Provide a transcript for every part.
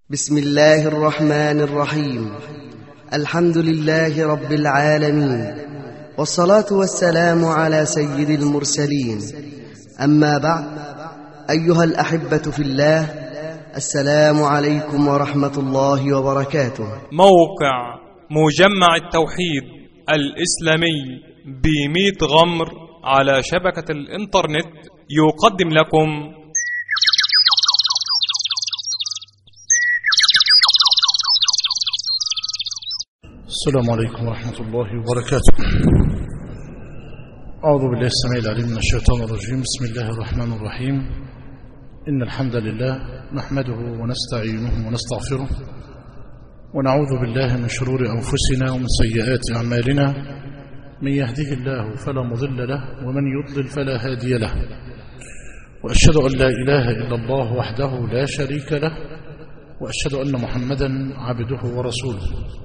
بسم الله الرحمن الرحيم الحمد لله رب العالمين والصلاة والسلام على سيد المرسلين أما بعد أيها الأحبة في الله السلام عليكم ورحمة الله وبركاته موقع مجمع التوحيد الإسلامي بميت غمر على شبكة الإنترنت يقدم لكم السلام عليكم ورحمة الله وبركاته أعوذ بالله السميع العليم من الشيطان الرجيم بسم الله الرحمن الرحيم إن الحمد لله نحمده ونستعينه ونستغفره ونعوذ بالله من شرور أنفسنا ومن سيئات أعمالنا من يهده الله فلا مضل له ومن يضلل فلا هادي له وأشهد أن لا إله إلا الله وحده لا شريك له وأشهد أن محمدا عبده ورسوله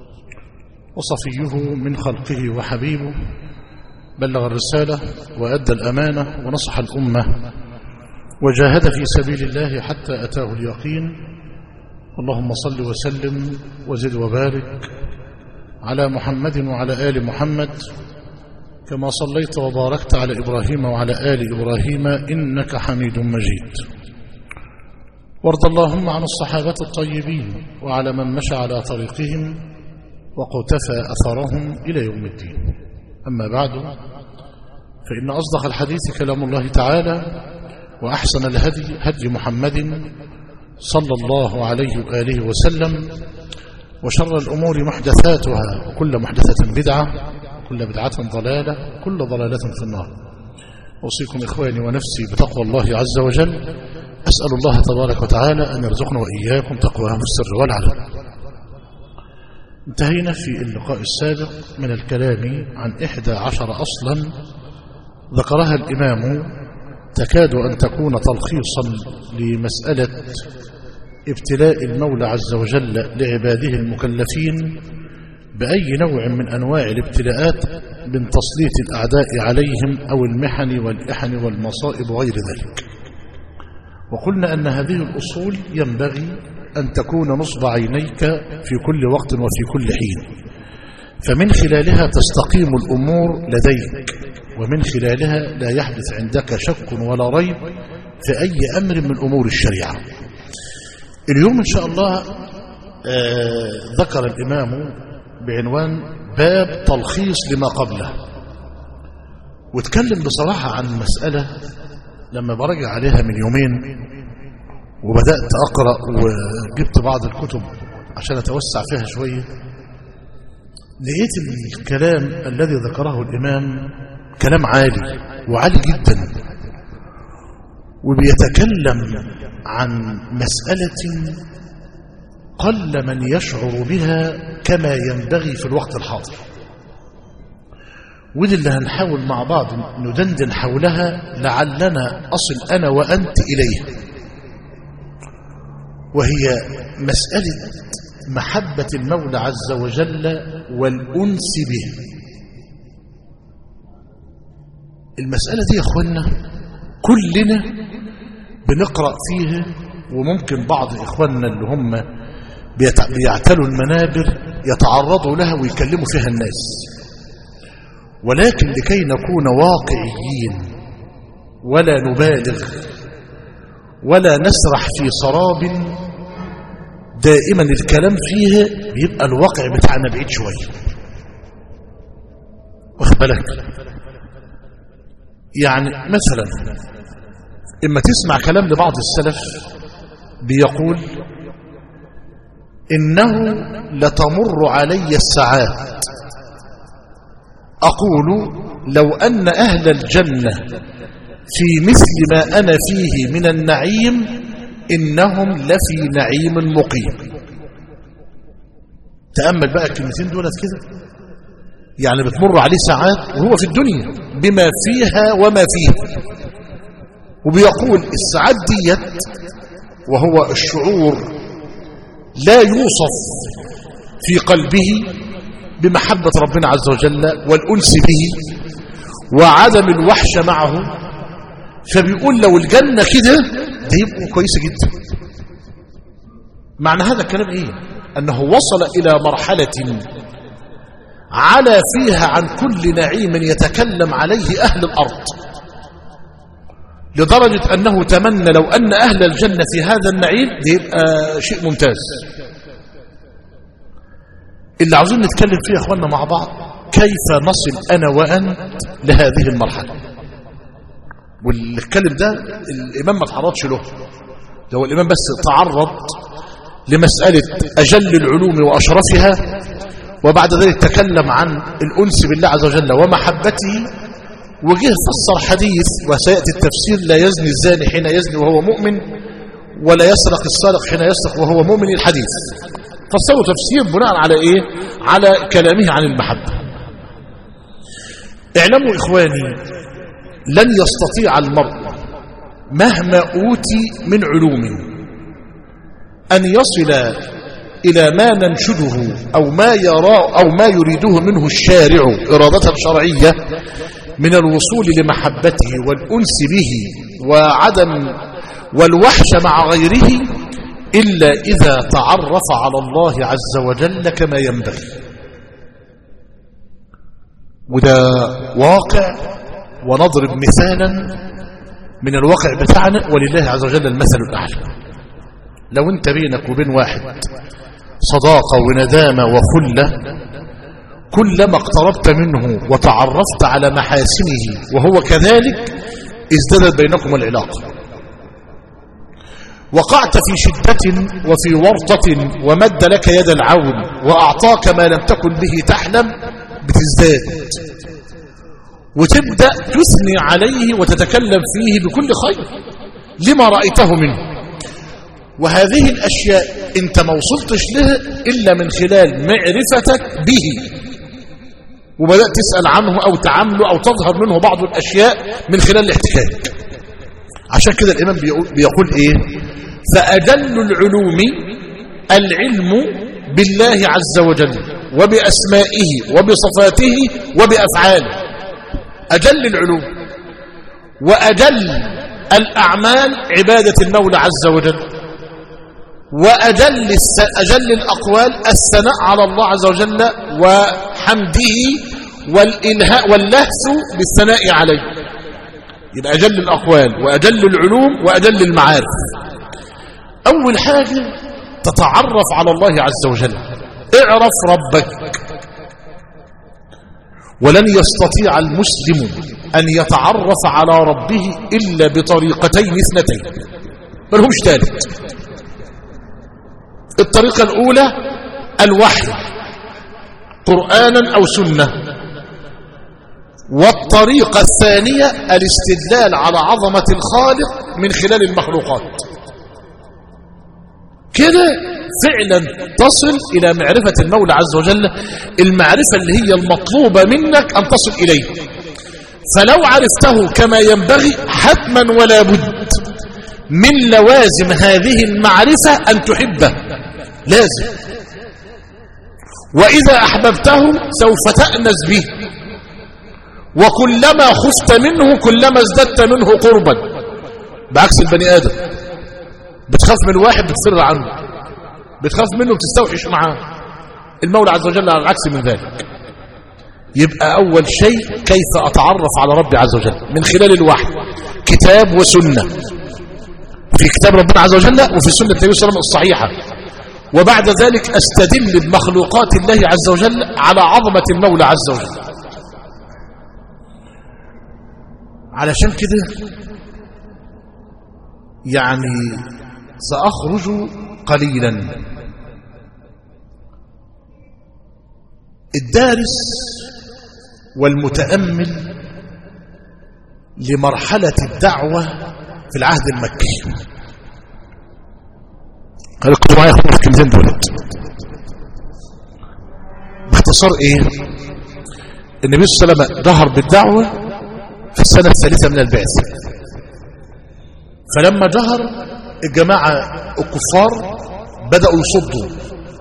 وصفيه من خلقه وحبيبه بلغ الرسالة وأدى الأمانة ونصح الأمة وجاهد في سبيل الله حتى أتاه اليقين اللهم صل وسلم وزد وبارك على محمد وعلى آل محمد كما صليت وباركت على إبراهيم وعلى آل إبراهيم إنك حميد مجيد وارض اللهم عن الصحابة الطيبين وعلى من مشى على طريقهم وقتفى أثرهم إلى يوم الدين أما بعد فإن أصدق الحديث كلام الله تعالى وأحسن الهدي هدي محمد صلى الله عليه وآله وسلم وشر الأمور محدثاتها وكل محدثة بدعة وكل بدعة ضلالة وكل ضلالة في النار أوصيكم إخواني ونفسي بتقوى الله عز وجل أسأل الله تبارك وتعالى أن يرزقنا وإياكم تقواه في السر والعلن انتهينا في اللقاء السابق من الكلام عن إحدى عشر أصلا ذكرها الإمام تكاد أن تكون تلخيصا لمسألة ابتلاء المولى عز وجل لعباده المكلفين بأي نوع من أنواع الابتلاءات من تسليط الأعداء عليهم أو المحن والإحن والمصائب وغير ذلك وقلنا أن هذه الأصول ينبغي أن تكون نصب عينيك في كل وقت وفي كل حين فمن خلالها تستقيم الأمور لديك ومن خلالها لا يحدث عندك شك ولا ريب في أي أمر من أمور الشريعة اليوم إن شاء الله آه ذكر الإمام بعنوان باب تلخيص لما قبله واتكلم بصراحة عن مسألة لما برجع عليها من يومين وبدأت أقرأ وجبت بعض الكتب عشان أتوسع فيها شوية لقيت الكلام الذي ذكره الإمام كلام عالي وعالي جدا وبيتكلم عن مسألة قل من يشعر بها كما ينبغي في الوقت الحاضر ودي اللي هنحاول مع بعض ندندن حولها لعلنا أصل أنا وأنت إليها وهي مسألة محبة المولى عز وجل والأنس به المسألة دي يا أخوانا كلنا بنقرأ فيها وممكن بعض إخواننا اللي هم بيعتلوا المنابر يتعرضوا لها ويكلموا فيها الناس ولكن لكي نكون واقعيين ولا نبالغ ولا نسرح في سراب دائما الكلام فيه بيبقى الواقع بتاعنا بعيد شوية واخد بالك يعني مثلا اما تسمع كلام لبعض السلف بيقول انه لتمر علي الساعات اقول لو ان اهل الجنه في مثل ما أنا فيه من النعيم إنهم لفي نعيم مقيم تأمل بقى الكلمتين دولت كده يعني بتمر عليه ساعات وهو في الدنيا بما فيها وما فيها وبيقول الساعات ديت وهو الشعور لا يوصف في قلبه بمحبة ربنا عز وجل والأنس به وعدم الوحشة معه فبيقول لو الجنة كده ده يبقوا كويسة جدا معنى هذا الكلام ايه انه وصل الى مرحلة على فيها عن كل نعيم يتكلم عليه اهل الارض لدرجة انه تمنى لو ان اهل الجنة في هذا النعيم ده يبقى شيء ممتاز اللي عاوزين نتكلم فيه يا اخواننا مع بعض كيف نصل انا وانت لهذه المرحلة والكلم ده الامام ما تعرضش له ده هو الامام بس تعرض لمسألة أجل العلوم وأشرفها وبعد ذلك تكلم عن الأنس بالله عز وجل ومحبته وجه فسر حديث وسيأتي التفسير لا يزني الزاني حين يزني وهو مؤمن ولا يسرق السارق حين يسرق وهو مؤمن الحديث فسروا تفسير بناء على إيه على كلامه عن المحبة اعلموا إخواني لن يستطيع المرء مهما أوتي من علوم أن يصل إلى ما ننشده أو ما يرى أو ما يريده منه الشارع إرادة شرعية من الوصول لمحبته والأنس به وعدم والوحش مع غيره إلا إذا تعرف على الله عز وجل كما ينبغي وده واقع ونضرب مثالا من الواقع بتاعنا ولله عز وجل المثل الأعلى لو انت بينك وبين واحد صداقة وندامة وخلة كلما اقتربت منه وتعرفت على محاسنه وهو كذلك ازدادت بينكم العلاقة وقعت في شدة وفي ورطة ومد لك يد العون وأعطاك ما لم تكن به تحلم بتزداد وتبدأ تثني عليه وتتكلم فيه بكل خير لما رأيته منه وهذه الأشياء أنت ما وصلتش لها إلا من خلال معرفتك به وبدأت تسأل عنه أو تعامله أو تظهر منه بعض الأشياء من خلال الاحتكاك عشان كده الإمام بيقول, بيقول إيه فأجل العلوم العلم بالله عز وجل وبأسمائه وبصفاته وبأفعاله أجل العلوم وأجل الأعمال عبادة المولى عز وجل وأجل أجل الأقوال الثناء على الله عز وجل وحمده والإنهاء واللهث بالثناء عليه يبقى أجل الأقوال وأجل العلوم وأجل المعارف أول حاجة تتعرف على الله عز وجل اعرف ربك ولن يستطيع المسلم أن يتعرف على ربه إلا بطريقتين اثنتين ملهمش ثالث الطريقة الأولى الوحي قرآنا أو سنة والطريقة الثانية الاستدلال على عظمة الخالق من خلال المخلوقات كده فعلا تصل إلى معرفة المولى عز وجل المعرفة اللي هي المطلوبة منك أن تصل إليه فلو عرفته كما ينبغي حتما ولا بد من لوازم هذه المعرفة أن تحبه لازم وإذا أحببته سوف تأنس به وكلما خفت منه كلما ازددت منه قربا بعكس البني آدم بتخاف من واحد بتفر عنه بتخاف منه بتستوحش معاه المولى عز وجل على العكس من ذلك يبقى أول شيء كيف أتعرف على ربي عز وجل من خلال الوحي كتاب وسنة في كتاب ربنا عز وجل وفي سنة النبي صلى الله عليه وسلم الصحيحة وبعد ذلك أستدل بمخلوقات الله عز وجل على عظمة المولى عز وجل علشان كده يعني سأخرج قليلا الدارس والمتأمل لمرحلة الدعوة في العهد المكي قال كنتوا معايا اخوان الكلمتين دولت باختصار ايه النبي صلى الله عليه وسلم ظهر بالدعوة في السنة الثالثة من البعثة فلما ظهر الجماعة الكفار بدأوا يصدوا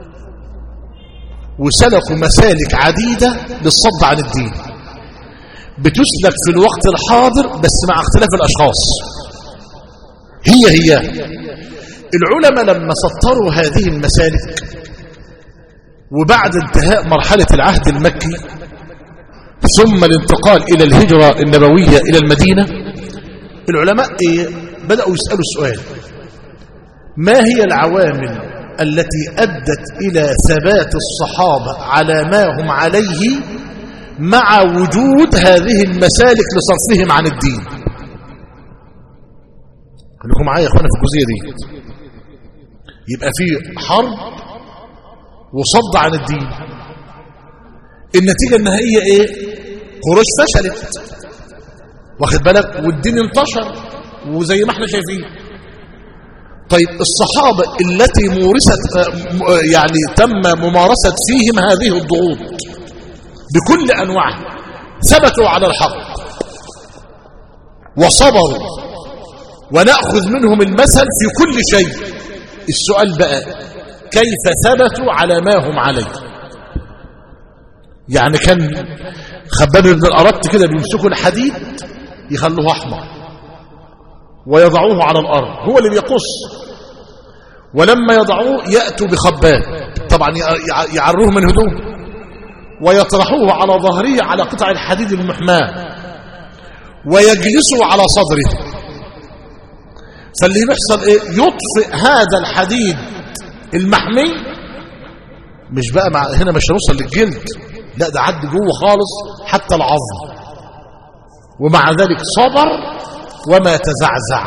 وسلكوا مسالك عديدة للصد عن الدين بتسلك في الوقت الحاضر بس مع اختلاف الأشخاص هي هي العلماء لما سطروا هذه المسالك وبعد انتهاء مرحلة العهد المكي ثم الانتقال إلى الهجرة النبوية إلى المدينة العلماء إيه بدأوا يسألوا السؤال ما هي العوامل التي أدت إلى ثبات الصحابة على ما هم عليه مع وجود هذه المسالك لصرفهم عن الدين خليكم معايا يا اخوانا في الجزئيه دي يبقى في حرب وصد عن الدين النتيجه النهائيه ايه قريش فشلت واخد بالك والدين انتشر وزي ما احنا شايفين طيب الصحابه التي مورست يعني تم ممارسه فيهم هذه الضغوط بكل انواعها ثبتوا على الحق وصبروا ونأخذ منهم المثل في كل شيء السؤال بقى كيف ثبتوا على ما هم عليه يعني كان خباب بن الأرط كده بيمسكوا الحديد يخلوه أحمر ويضعوه على الأرض هو اللي بيقص ولما يضعوه يأتوا بخباب طبعا يعروه من هدوم ويطرحوه على ظهره على قطع الحديد المحماه ويجلسوا على صدره فاللي بيحصل ايه يطفئ هذا الحديد المحمي مش بقى مع هنا مش هنوصل للجلد لا ده عد جوه خالص حتى العظم ومع ذلك صبر وما تزعزع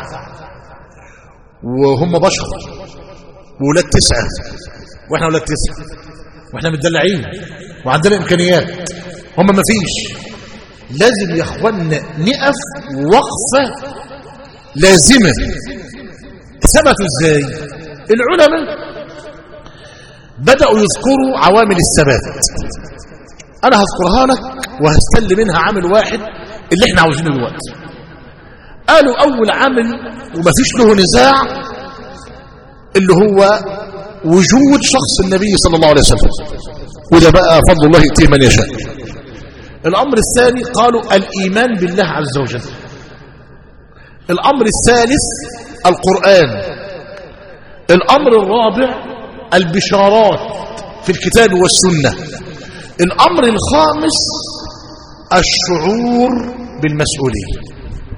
وهم بشر وولاد تسعة واحنا ولاد تسعة واحنا متدلعين وعندنا امكانيات هم ما فيش لازم يا اخوانا نقف وقفه لازمه ثبتوا ازاي العلماء بدأوا يذكروا عوامل الثبات انا هذكرها لك وهستل منها عامل واحد اللي احنا عاوزينه دلوقتي قالوا اول عامل ومفيش له نزاع اللي هو وجود شخص النبي صلى الله عليه وسلم وده بقى فضل الله يؤتيه من يشاء الامر الثاني قالوا الايمان بالله عز وجل الامر الثالث القرآن الأمر الرابع البشارات في الكتاب والسنة الأمر الخامس الشعور بالمسؤولية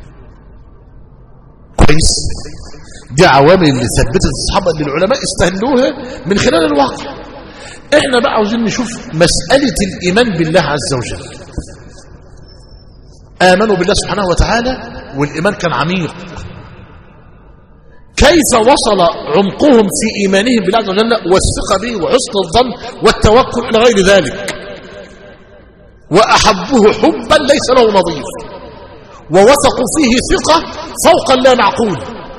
كويس دي عوامل اللي ثبتت الصحابة اللي العلماء استهلوها من خلال الواقع احنا بقى عاوزين نشوف مسألة الإيمان بالله عز وجل آمنوا بالله سبحانه وتعالى والإيمان كان عميق كيف وصل عمقهم في إيمانهم بالله عز وجل والثقة به وحسن الظن والتوكل إلى غير ذلك وأحبوه حبا ليس له نظير ووثقوا فيه ثقة فوق لا معقول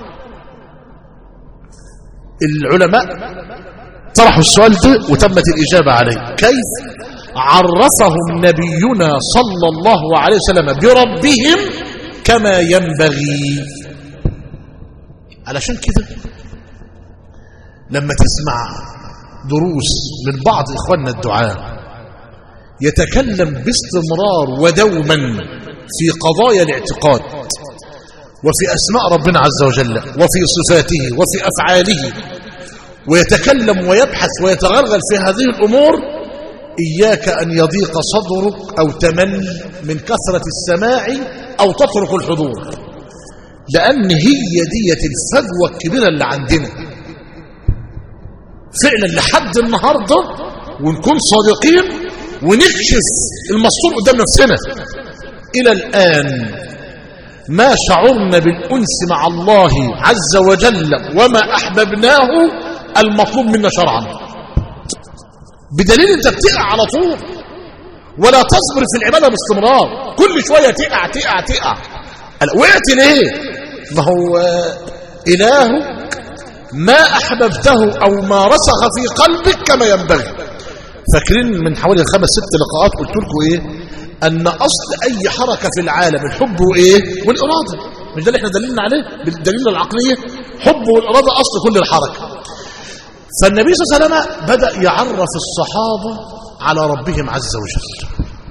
العلماء طرحوا السؤال ده وتمت الإجابة عليه كيف عرفهم نبينا صلى الله عليه وسلم بربهم كما ينبغي علشان كده لما تسمع دروس من بعض إخواننا الدعاء يتكلم باستمرار ودوما في قضايا الاعتقاد وفي أسماء ربنا عز وجل وفي صفاته وفي أفعاله ويتكلم ويبحث ويتغلغل في هذه الأمور إياك أن يضيق صدرك أو تمل من كثرة السماع أو تترك الحضور لأن هي دية الفجوة الكبيرة اللي عندنا فعلا لحد النهاردة ونكون صادقين ونكشف المسطور قدام نفسنا إلى الآن ما شعرنا بالأنس مع الله عز وجل وما أحببناه المطلوب منا شرعا بدليل انت بتقع على طول ولا تصبر في العبادة باستمرار كل شوية تقع تقع تقع وقعت ليه ما هو إلهك ما أحببته أو ما رسخ في قلبك كما ينبغي فاكرين من حوالي خمس ست لقاءات قلت لكم إيه أن أصل أي حركة في العالم الحب وإيه والإرادة مش ده اللي احنا دللنا عليه بالدليل العقلية حب والإرادة أصل كل الحركة فالنبي صلى الله عليه وسلم بدأ يعرف الصحابة على ربهم عز وجل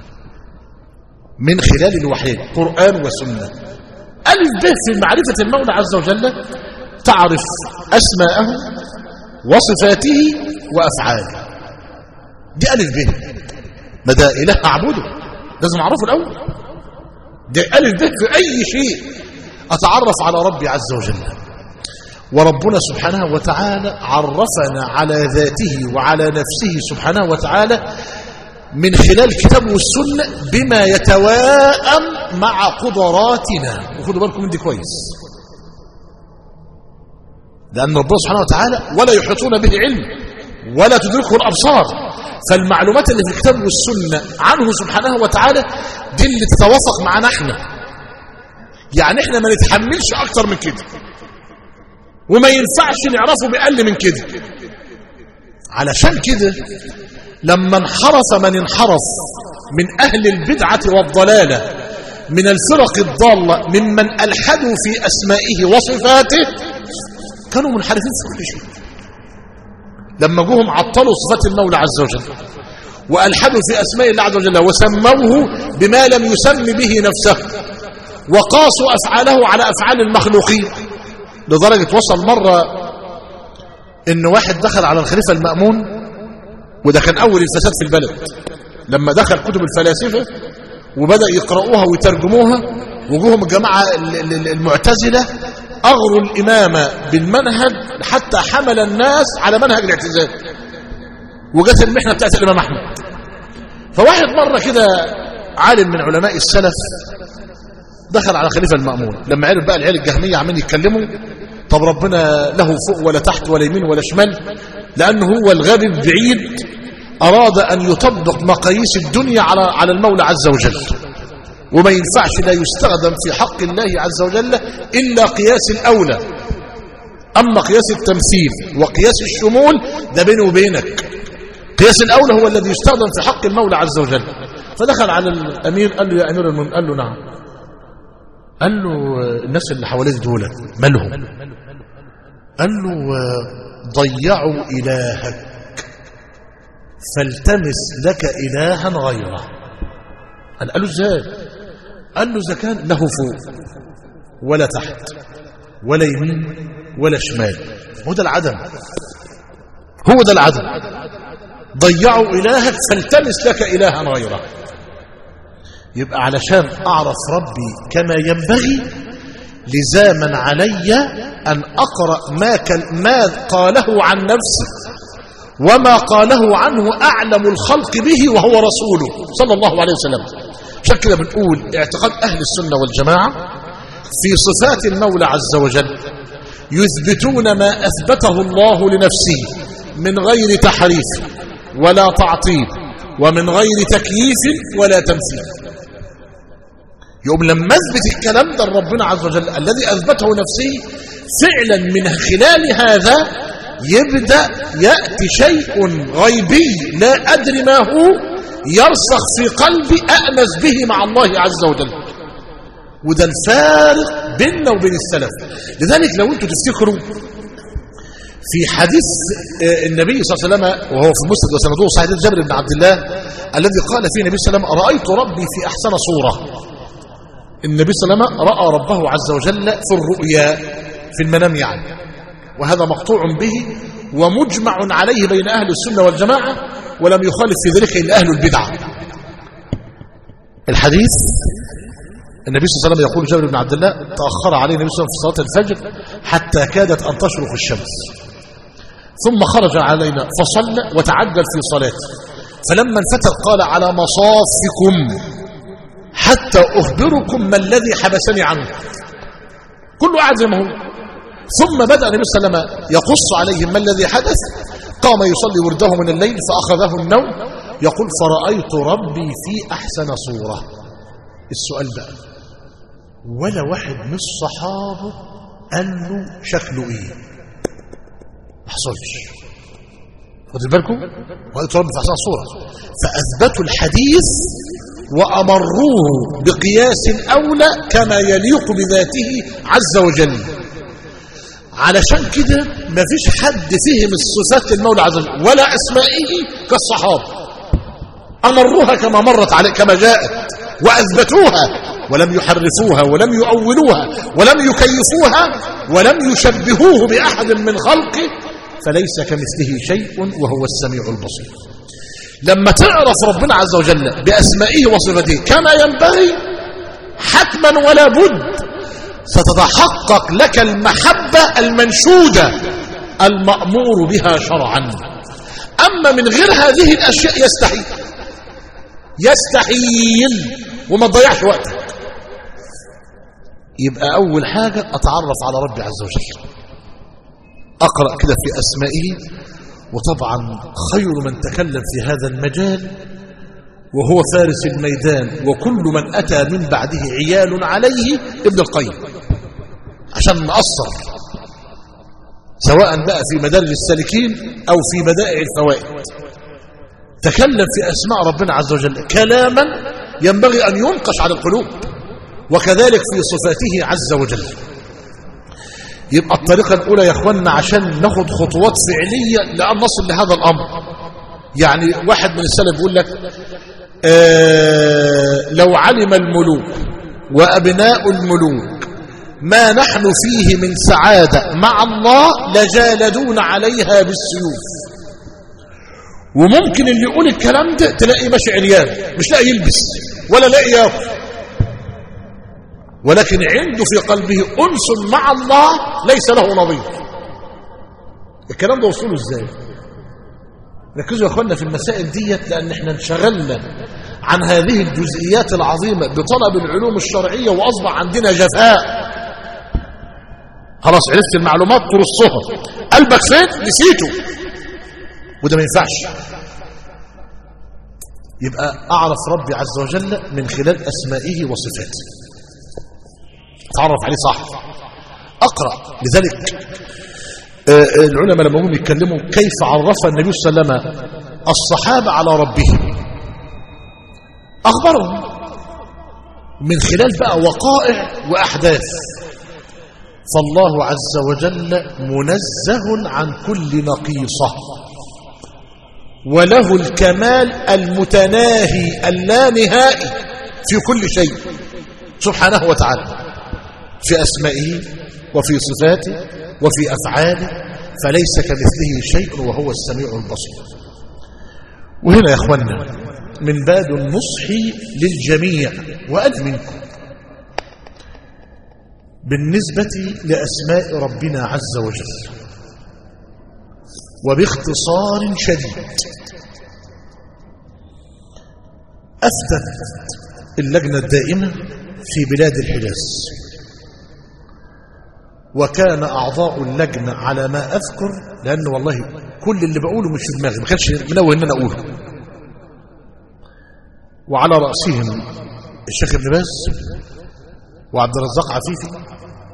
من خلال الوحي قرآن وسنة ألف به في معرفة المولى عز وجل تعرف أسماءه وصفاته وأفعاله دي ألف به ما ده إله أعبده لازم أعرفه الأول ده ألف به في أي شيء أتعرف على ربي عز وجل وربنا سبحانه وتعالى عرفنا على ذاته وعلى نفسه سبحانه وتعالى من خلال الكتاب والسنة بما يتواءم مع قدراتنا وخدوا بالكم من دي كويس لأن ربنا سبحانه وتعالى ولا يحيطون به علم ولا تدركه الأبصار فالمعلومات اللي في الكتاب والسنة عنه سبحانه وتعالى دي اللي تتوافق معنا احنا يعني احنا ما نتحملش أكتر من كده وما ينفعش نعرفه بأقل من كده علشان كده لما انحرف من انحرف من أهل البدعة والضلالة من الفرق الضالة ممن ألحدوا في أسمائه وصفاته كانوا منحرفين في كل شيء لما جوهم عطلوا صفات المولى عز وجل وألحدوا في أسماء الله عز وجل وسموه بما لم يسم به نفسه وقاسوا أفعاله على أفعال المخلوقين لدرجة وصل مرة إن واحد دخل على الخليفة المأمون وده كان أول الفساد في البلد لما دخل كتب الفلاسفة وبدأ يقرأوها ويترجموها وجوهم الجماعة المعتزلة أغروا الإمامة بالمنهج حتى حمل الناس على منهج الاعتزال وجت المحنة بتاعت الإمام أحمد فواحد مرة كده عالم من علماء السلف دخل على خليفة المأمون لما عرف بقى العيال الجهمية عمالين يتكلموا طب ربنا له فوق ولا تحت ولا يمين ولا شمال لأنه هو الغبي البعيد أراد أن يطبق مقاييس الدنيا على على المولى عز وجل وما ينفعش لا يستخدم في حق الله عز وجل إلا قياس الأولى أما قياس التمثيل وقياس الشمول ده بينه وبينك قياس الأولى هو الذي يستخدم في حق المولى عز وجل فدخل على الأمير قال له يا أمير المؤمنين قال له نعم قال له الناس اللي حواليك دول مالهم قال له ضيعوا إلهك فالتمس لك إلها غيره قال له ازاي قال له إذا كان له فوق ولا تحت ولا يمين ولا شمال هو ده العدم هو ده العدم ضيعوا إلهك فالتمس لك إلها غيره يبقى علشان أعرف ربي كما ينبغي لزاما علي أن أقرأ ما, ما قاله عن نفسه وما قاله عنه أعلم الخلق به وهو رسوله صلى الله عليه وسلم عشان كده بنقول اعتقاد أهل السنة والجماعة في صفات المولى عز وجل يثبتون ما أثبته الله لنفسه من غير تحريف ولا تعطيل ومن غير تكييف ولا تمثيل يوم لما اثبت الكلام ده ربنا عز وجل الذي اثبته نفسه فعلا من خلال هذا يبدا ياتي شيء غيبي لا ادري ما هو يرسخ في قلبي انس به مع الله عز وجل وده الفارق بيننا وبين السلف لذلك لو انتم تفتكروا في حديث النبي صلى الله عليه وسلم وهو في المسند وسنده صحيح جابر بن عبد الله الذي قال فيه النبي صلى الله عليه وسلم رايت ربي في احسن صوره النبي صلى الله عليه وسلم راى ربه عز وجل في الرؤيا في المنام يعني وهذا مقطوع به ومجمع عليه بين اهل السنه والجماعه ولم يخالف في ذلك الا اهل البدعه الحديث النبي صلى الله عليه وسلم يقول جابر بن عبد الله تاخر عليه النبي صلى الله عليه وسلم في صلاه الفجر حتى كادت ان تشرق الشمس ثم خرج علينا فصلى وتعجل في صلاته فلما انفتر قال على مصافكم حتى أخبركم ما الذي حبسني عنه كله قاعد زي ما هو ثم بدأ النبي صلى الله عليه وسلم يقص عليهم ما الذي حدث قام يصلي ورده من الليل فأخذه النوم يقول فرأيت ربي في أحسن صورة السؤال بقى ولا واحد من الصحابة قال له شكله ايه ما حصلش خدوا بالكم رأيت ربي في أحسن صورة فأثبتوا الحديث وأمروه بقياس أولى كما يليق بذاته عز وجل علشان كده ما فيش حد فهم الصفات المولى عز وجل ولا أسمائه كالصحابة أمروها كما مرت عليه كما جاءت وأثبتوها ولم يحرفوها ولم يؤولوها ولم يكيفوها ولم يشبهوه بأحد من خلقه فليس كمثله شيء وهو السميع البصير لما تعرف ربنا عز وجل بأسمائه وصفاته كما ينبغي حتما ولا بد ستتحقق لك المحبة المنشودة المأمور بها شرعا أما من غير هذه الأشياء يستحيل يستحيل وما تضيعش وقتك يبقى أول حاجة أتعرف على ربي عز وجل أقرأ كده في أسمائه وطبعا خير من تكلم في هذا المجال وهو فارس الميدان وكل من أتى من بعده عيال عليه ابن القيم عشان نأثر سواء بقى في مدارج السالكين أو في بدائع الفوائد تكلم في أسماء ربنا عز وجل كلاما ينبغي أن ينقش على القلوب وكذلك في صفاته عز وجل يبقى الطريقة الأولى يا أخوانا عشان ناخد خطوات فعلية لأن نصل لهذا الأمر يعني واحد من السلف يقول لك آه لو علم الملوك وأبناء الملوك ما نحن فيه من سعادة مع الله لجالدون عليها بالسيوف وممكن اللي يقول الكلام ده تلاقي ماشي عريان مش لاقي يلبس ولا لاقي ياكل ولكن عنده في قلبه أنس مع الله ليس له نظير الكلام ده وصوله ازاي ركزوا يا اخوانا في المسائل ديت لان احنا انشغلنا عن هذه الجزئيات العظيمة بطلب العلوم الشرعية واصبح عندنا جفاء خلاص عرفت المعلومات ترصها قلبك فين نسيته وده ما ينفعش يبقى اعرف ربي عز وجل من خلال اسمائه وصفاته اتعرف عليه صح اقرا لذلك آه العلماء لما هم يتكلموا كيف عرف النبي صلى الله عليه وسلم الصحابه على ربهم اخبرهم من خلال بقى وقائع واحداث فالله عز وجل منزه عن كل نقيصه وله الكمال المتناهي اللانهائي في كل شيء سبحانه وتعالى في أسمائه وفي صفاته وفي أفعاله فليس كمثله شيء وهو السميع البصير وهنا يا أخوانا من باب النصح للجميع وأنا منكم بالنسبة لأسماء ربنا عز وجل وباختصار شديد أفتت اللجنة الدائمة في بلاد الحجاز وكان أعضاء اللجنة على ما أذكر لأنه والله كل اللي بقوله مش في دماغي ما كانش منوه إن أنا أقوله وعلى رأسهم الشيخ ابن باز وعبد الرزاق عفيفي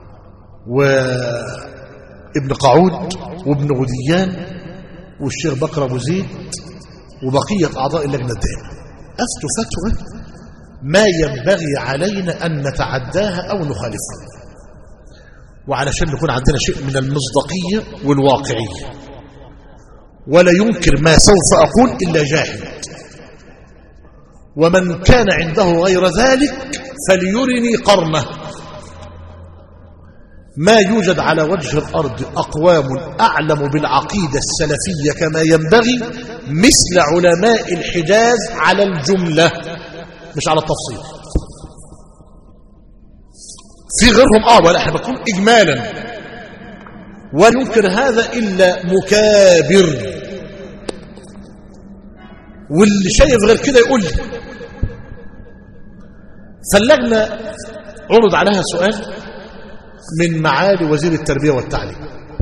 وابن قعود وابن غديان والشيخ بكر أبو زيد وبقية أعضاء اللجنة الدائمة أفتوا فتوى ما ينبغي علينا أن نتعداها أو نخالفها وعلشان نكون عندنا شيء من المصداقية والواقعية ولا ينكر ما سوف أقول إلا جاهل ومن كان عنده غير ذلك فليرني قرنه ما يوجد على وجه الأرض أقوام أعلم بالعقيدة السلفية كما ينبغي مثل علماء الحجاز على الجملة مش على التفصيل في غيرهم اه ولا احنا بنقول اجمالا ولا ينكر هذا الا مكابر واللي شايف غير كده يقول لي فاللجنه عرض عليها سؤال من معالي وزير التربيه والتعليم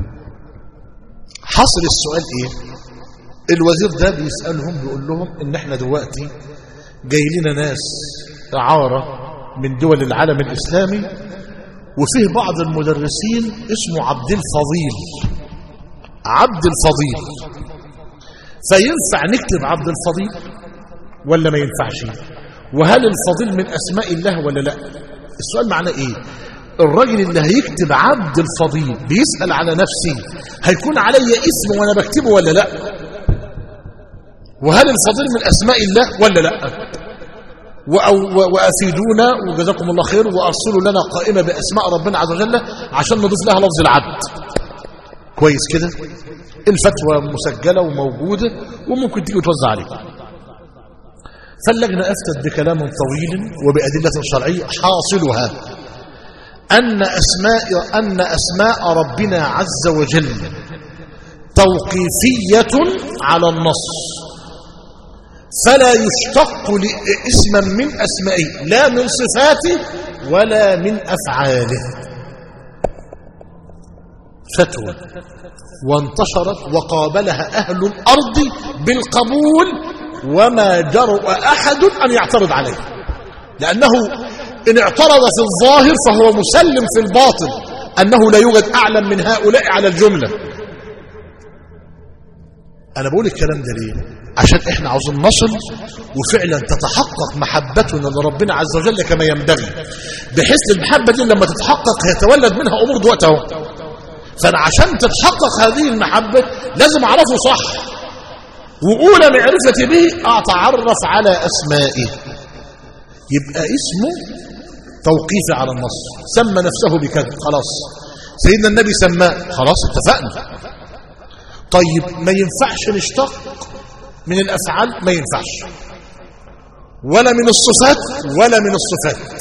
حصل السؤال ايه الوزير ده بيسالهم بيقول لهم ان احنا دلوقتي جاي لنا ناس اعاره من دول العالم الاسلامي وفيه بعض المدرسين اسمه عبد الفضيل عبد الفضيل فينفع نكتب عبد الفضيل ولا ما ينفعش وهل الفضيل من أسماء الله ولا لا السؤال معناه إيه الراجل اللي هيكتب عبد الفضيل بيسأل على نفسه هيكون علي اسم وأنا بكتبه ولا لا وهل الفضيل من أسماء الله ولا لا وأفيدونا وجزاكم الله خير وأرسلوا لنا قائمة بأسماء ربنا عز وجل عشان نضيف لها لفظ العبد كويس كده الفتوى مسجلة وموجودة وممكن تيجي توزع عليكم فاللجنة أفتت بكلام طويل وبأدلة شرعية حاصلها أن أسماء, أن أسماء ربنا عز وجل توقيفية على النص فلا يشتق اسما من أسمائه لا من صفاته ولا من أفعاله فتوى وانتشرت وقابلها أهل الأرض بالقبول وما جرؤ أحد أن يعترض عليه لأنه إن اعترض في الظاهر فهو مسلم في الباطن أنه لا يوجد أعلم من هؤلاء على الجملة أنا بقول الكلام ده ليه عشان إحنا عاوزين نصل وفعلا تتحقق محبتنا لربنا عز وجل كما ينبغي بحيث المحبة دي لما تتحقق هيتولد منها أمور دلوقتي اهو فأنا عشان تتحقق هذه المحبة لازم أعرفه صح وأولى معرفتي به أتعرف على أسمائه يبقى اسمه توقيفي على النص سمى نفسه بكذا خلاص سيدنا النبي سماه خلاص اتفقنا طيب ما ينفعش نشتق من الأفعال ما ينفعش ولا من الصفات ولا من الصفات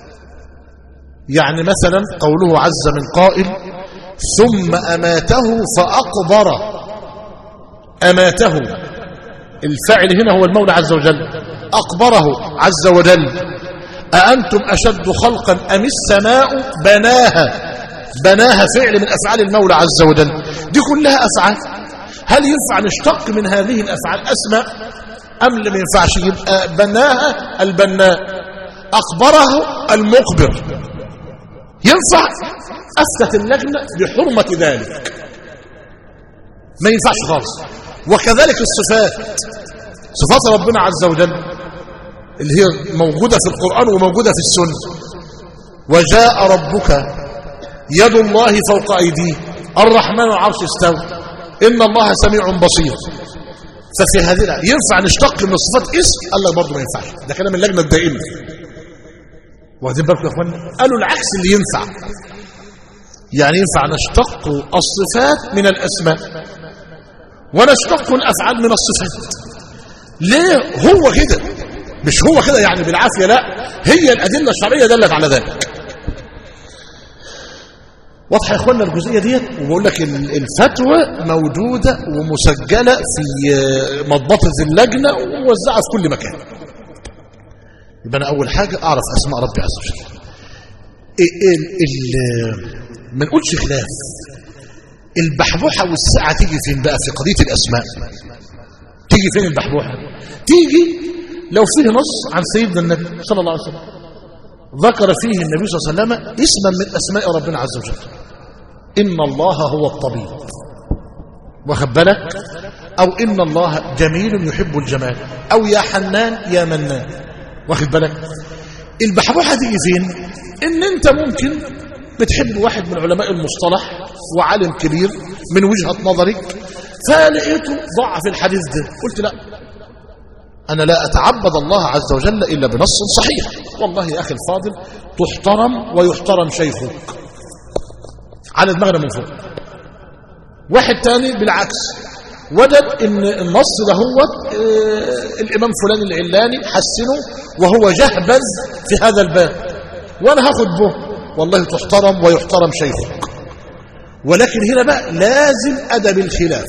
يعني مثلا قوله عز من قائل ثم أماته فأقبر أماته الفاعل هنا هو المولى عز وجل أقبره عز وجل أأنتم أشد خلقا أم السماء بناها بناها فعل من أفعال المولى عز وجل دي كلها أفعال هل ينفع نشتق من هذه الأفعال أسماء أم لم ينفعش يبقى بناها البناء أقبره المقبر ينفع أفتت اللجنة بحرمة ذلك ما ينفعش خالص وكذلك الصفات صفات ربنا عز وجل اللي هي موجودة في القرآن وموجودة في السنة وجاء ربك يد الله فوق أيديه الرحمن العرش استوى إن الله سميع بصير ففي هذه ينفع نشتق من الصفات اسم قال لك برضه ما ينفعش ده كلام اللجنة الدائمة واخدين بالكم يا اخوانا قالوا العكس اللي ينفع يعني ينفع نشتق الصفات من الأسماء ونشتق الأفعال من الصفات ليه هو كده مش هو كده يعني بالعافية لا هي الأدلة الشرعية دلت على ذلك واضحه يا اخوانا الجزئيه ديت وبقول لك الفتوى موجوده ومسجله في مضبطه اللجنه وموزعه في كل مكان يبقى انا اول حاجه اعرف اسماء ربي عز وجل ما نقولش خلاف البحبوحه والساعه تيجي فين بقى في قضيه الاسماء تيجي فين البحبوحه تيجي لو فيه نص عن سيدنا النبي صلى الله عليه وسلم ذكر فيه النبي صلى الله عليه وسلم اسما من أسماء ربنا عز وجل إن الله هو الطبيب واخد بالك أو إن الله جميل يحب الجمال أو يا حنان يا منان واخد بالك البحبوحة دي فين إن أنت ممكن بتحب واحد من علماء المصطلح وعالم كبير من وجهة نظرك فلقيته ضعف الحديث ده قلت لا أنا لا أتعبد الله عز وجل إلا بنص صحيح والله يا أخي الفاضل تحترم ويحترم شيخك على دماغنا من فوق واحد تاني بالعكس وجد ان النص ده هو آه الامام فلان العلاني حسنه وهو جهبذ في هذا الباب وانا هاخد به والله تحترم ويحترم شيخك ولكن هنا بقى لازم ادب الخلاف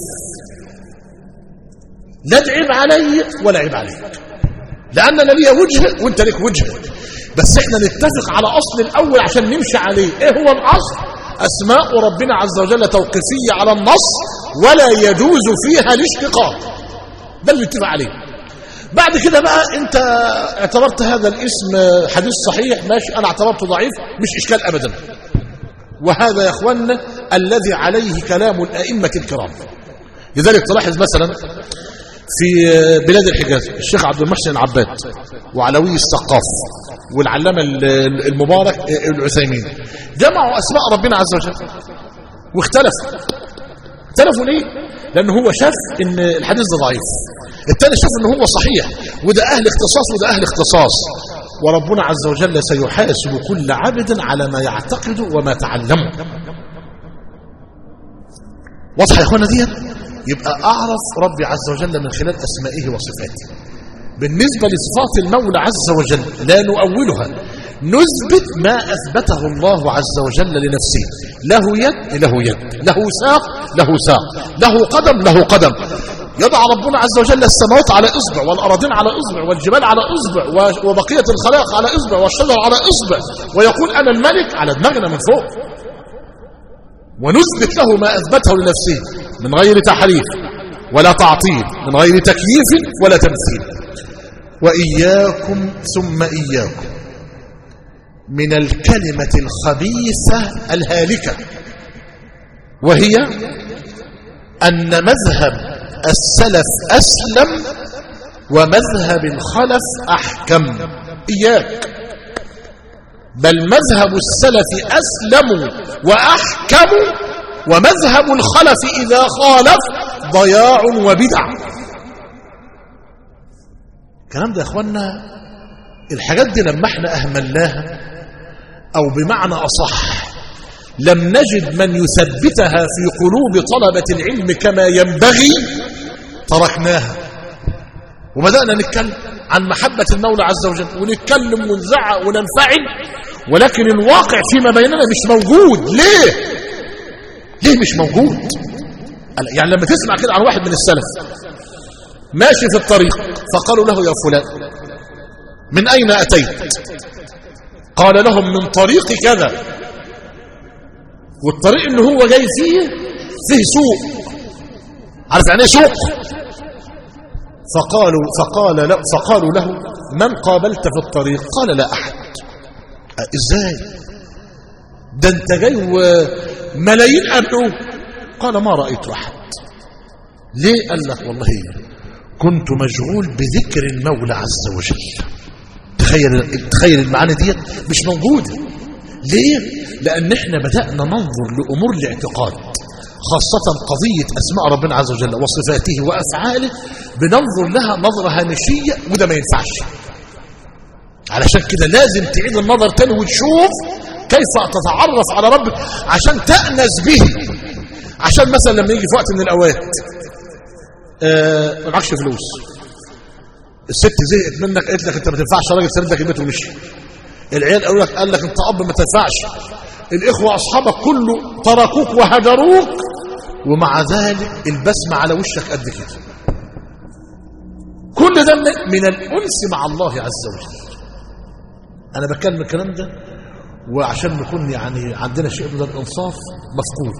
لا تعيب علي ولا عيب عليك لان انا ليا وجه وانت لك وجه بس احنا نتفق على اصل الاول عشان نمشي عليه ايه هو الاصل اسماء ربنا عز وجل توقيفيه على النص ولا يجوز فيها الاشتقاق ده اللي نتفق عليه بعد كده بقى انت اعتبرت هذا الاسم حديث صحيح ماشي انا اعتبرته ضعيف مش اشكال ابدا وهذا يا اخوانا الذي عليه كلام الائمه الكرام لذلك تلاحظ مثلا في بلاد الحجاز الشيخ عبد المحسن العباد وعلوي السقاف والعلامة المبارك العثيمين جمعوا أسماء ربنا عز وجل واختلفوا اختلفوا ليه؟ لأنه هو شاف إن الحديث ده ضعيف الثاني شاف إن هو صحيح وده أهل اختصاص وده أهل اختصاص وربنا عز وجل سيحاسب كل عبد على ما يعتقد وما تعلمه واضح يا اخوانا ديت يبقى اعرف ربي عز وجل من خلال اسمائه وصفاته بالنسبه لصفات المولى عز وجل لا نؤولها نثبت ما اثبته الله عز وجل لنفسه له يد له يد له ساق له ساق له قدم له قدم يضع ربنا عز وجل السماوات على اصبع والارضين على اصبع والجبال على اصبع وبقيه الخلائق على اصبع والشجر على اصبع ويقول انا الملك على دماغنا من فوق ونثبت له ما أثبته لنفسه من غير تحريف ولا تعطيل من غير تكييف ولا تمثيل وإياكم ثم إياكم من الكلمة الخبيثة الهالكة وهي أن مذهب السلف أسلم ومذهب الخلف أحكم إياك بل مذهب السلف أسلم وأحكم ومذهب الخلف إذا خالف ضياع وبدع الكلام ده يا اخوانا الحاجات دي لما احنا اهملناها او بمعنى اصح لم نجد من يثبتها في قلوب طلبة العلم كما ينبغي تركناها وبدأنا نتكلم عن محبة المولى عز وجل ونتكلم ونزعق وننفعل ولكن الواقع فيما بيننا مش موجود ليه ليه مش موجود يعني لما تسمع كده عن واحد من السلف ماشي في الطريق فقالوا له يا فلان من أين أتيت قال لهم من طريق كذا والطريق اللي هو جاي فيه فيه سوق عارف يعني ايه سوق فقالوا فقال له فقالوا له من قابلت في الطريق قال لا أحد ازاي ده انت جاي وملايين قبله قال ما رأيت أحد ليه قال لك والله كنت مشغول بذكر المولى عز وجل تخيل تخيل المعاني ديت مش موجودة ليه لأن احنا بدأنا ننظر لأمور الاعتقاد خاصة قضية أسماء ربنا عز وجل وصفاته وأفعاله بننظر لها نظرة هامشية وده ما ينفعش علشان كده لازم تعيد النظر تاني وتشوف كيف تتعرف على ربك عشان تأنس به عشان مثلا لما يجي في وقت من الأوقات آه ما معكش فلوس الست زهقت منك قالت لك انت ما تنفعش راجل سند لك البيت ومشي العيال قالوا لك قال لك انت اب ما تنفعش الاخوه اصحابك كله تركوك وهجروك ومع ذلك البسمه على وشك قد كده كل ده من الانس مع الله عز وجل انا بتكلم الكلام ده وعشان نكون يعني عندنا شيء من الانصاف مفقود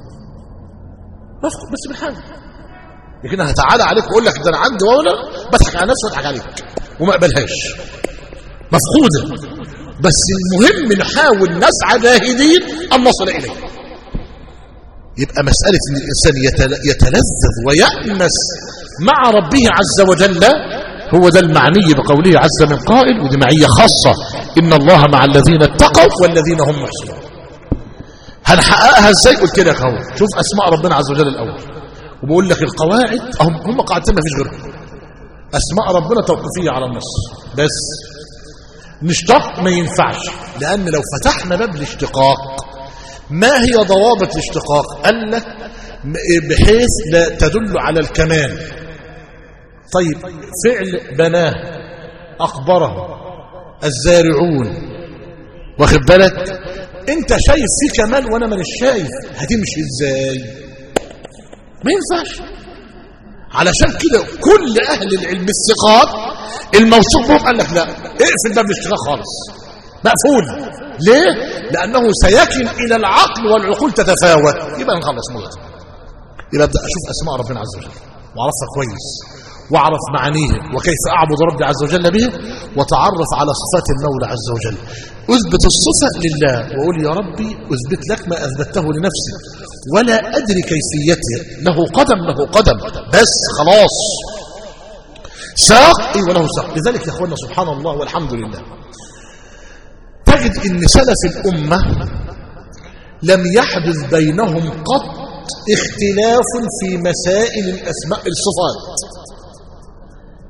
مفقود بس بنحاول لكن انا هتعالى عليك واقول لك ده انا عندي وانا بضحك على نفسي واضحك عليك وما اقبلهاش مفقوده بس المهم نحاول نسعى جاهدين ان نصل اليه يبقى مساله ان الانسان يتلذذ ويأنس مع ربه عز وجل هو ده المعني بقوله عز من قائل ودي معيه خاصه ان الله مع الذين اتقوا والذين هم محسنون هنحققها ازاي قلت لك اهو شوف اسماء ربنا عز وجل الاول وبقول لك القواعد هم هم قاعدتين ما فيش غيرهم اسماء ربنا توقيفيه على النص بس نشتق ما ينفعش لان لو فتحنا باب الاشتقاق ما هي ضوابط الاشتقاق قال لك بحيث لا تدل على الكمال طيب فعل بناه أقبره الزارعون واخد بالك انت شايف في كمال وانا مانيش شايف هتمشي ازاي ما ينفعش علشان كده كل اهل العلم الثقات الموثوق بهم قال لك لا اقفل باب الاشتغال خالص مقفول ليه لانه سيكن الى العقل والعقول تتفاوت يبقى نخلص موت يبقى ابدا اشوف اسماء ربنا عز وجل واعرفها كويس واعرف معانيه وكيف اعبد ربي عز وجل به وتعرف على صفات المولى عز وجل اثبت الصفه لله واقول يا ربي اثبت لك ما اثبته لنفسي ولا ادري كيفيته له قدم له قدم بس خلاص ساق اي وله ساق لذلك يا اخوانا سبحان الله والحمد لله تجد ان سلف الامه لم يحدث بينهم قط اختلاف في مسائل الاسماء الصفات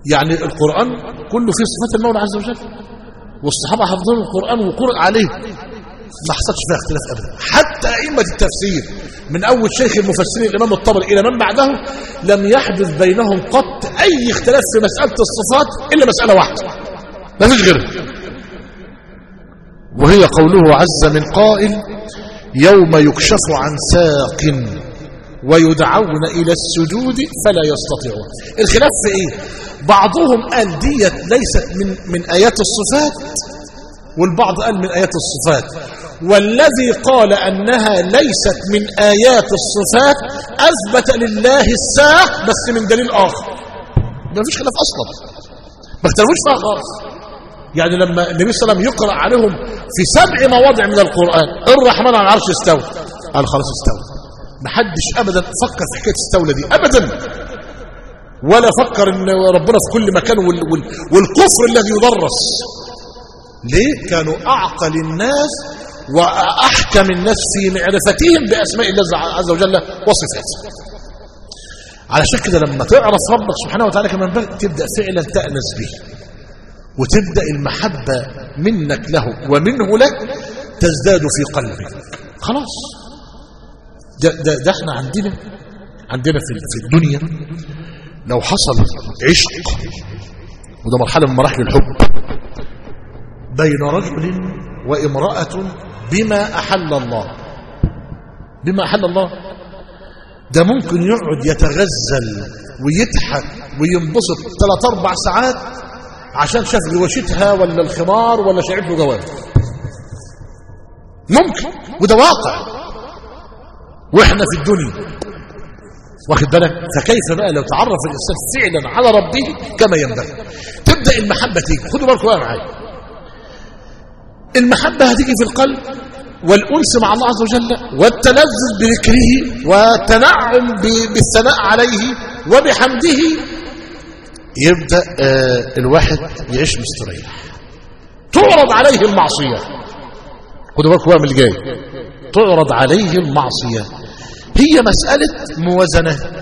يعني القرآن كله فيه صفات المولى عز وجل والصحابة حافظين القرآن وقرأ عليه ما حصلش فيها اختلاف ابدا حتى ائمه التفسير من اول شيخ المفسرين الامام الطبري الى من بعده لم يحدث بينهم قط اي اختلاف في مساله الصفات الا مساله واحده ما فيش غيرها وهي قوله عز من قائل يوم يكشف عن ساق ويدعون الى السجود فلا يستطيعون الخلاف في ايه بعضهم قال ديت ليست من من ايات الصفات والبعض قال من آيات الصفات والذي قال أنها ليست من آيات الصفات أثبت لله الساق بس من دليل آخر ما فيش خلاف أصلا ما اختلفوش فيها خالص يعني لما النبي صلى الله عليه وسلم يقرأ عليهم في سبع مواضع من القرآن الرحمن على العرش استوى قال خلاص استوى ما حدش أبدا فكر في حكاية استولى دي أبدا ولا فكر ان ربنا في كل مكان وال وال والكفر الذي يدرس ليه كانوا أعقل الناس وأحكم الناس في معرفتهم بأسماء الله عز وجل وصفاته علشان كده لما تعرف ربك سبحانه وتعالى كمان بقى تبدأ فعلا تأنس به وتبدأ المحبة منك له ومنه لك تزداد في قلبك خلاص ده, ده, ده احنا عندنا عندنا في, في الدنيا لو حصل عشق وده مرحلة من مراحل الحب بين رجل وامرأة بما أحل الله بما أحل الله ده ممكن يقعد يتغزل ويضحك وينبسط ثلاث أربع ساعات عشان شاف جواشتها ولا الخمار ولا شاعت له جواز ممكن وده واقع واحنا في الدنيا واخد بالك فكيف بقى لو تعرف الانسان فعلا على ربه كما ينبغي تبدا المحبه تيجي خدوا بالكم بقى معايا المحبة هتيجي في القلب والأنس مع الله عز وجل والتلذذ بذكره والتنعم بالثناء عليه وبحمده يبدأ آه الواحد يعيش مستريح تعرض عليه المعصية خدوا بالكم بقى من اللي جاي تعرض عليه المعصية هي مسألة موازنات